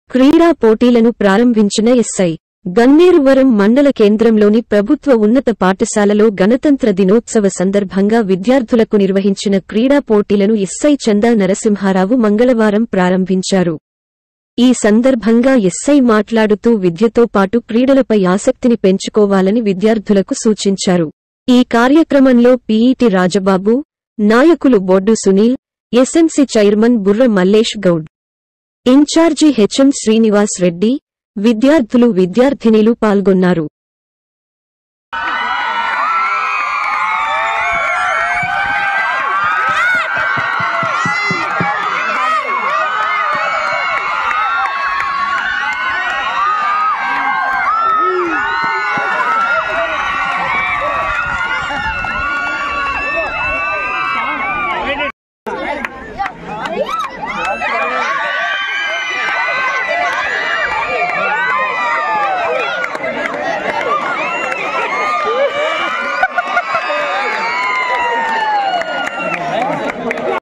క్రీడా పోటీలను ప్రారంభించిన ఎస్ఐ గన్నేరువరం మండల కేంద్రంలోని ప్రభుత్వ ఉన్నత పాఠశాలలో గణతంత్ర దినోత్సవ సందర్భంగా విద్యార్థులకు నిర్వహించిన క్రీడా పోటీలను ఎస్ఐ చందా నరసింహారావు మంగళవారం ప్రారంభించారు ఈ సందర్భంగా ఎస్ఐ మాట్లాడుతూ విద్యతో పాటు క్రీడలపై ఆసక్తిని పెంచుకోవాలని విద్యార్థులకు సూచించారు ఈ కార్యక్రమంలో పీఈటి రాజబాబు నాయకులు బొడ్డు Sunil SMC chairman Burra Mallesh Goud incharge HM Srinivas Reddy విద్యార్థులు విద్యార్థినిలు పాల్గొన్నారు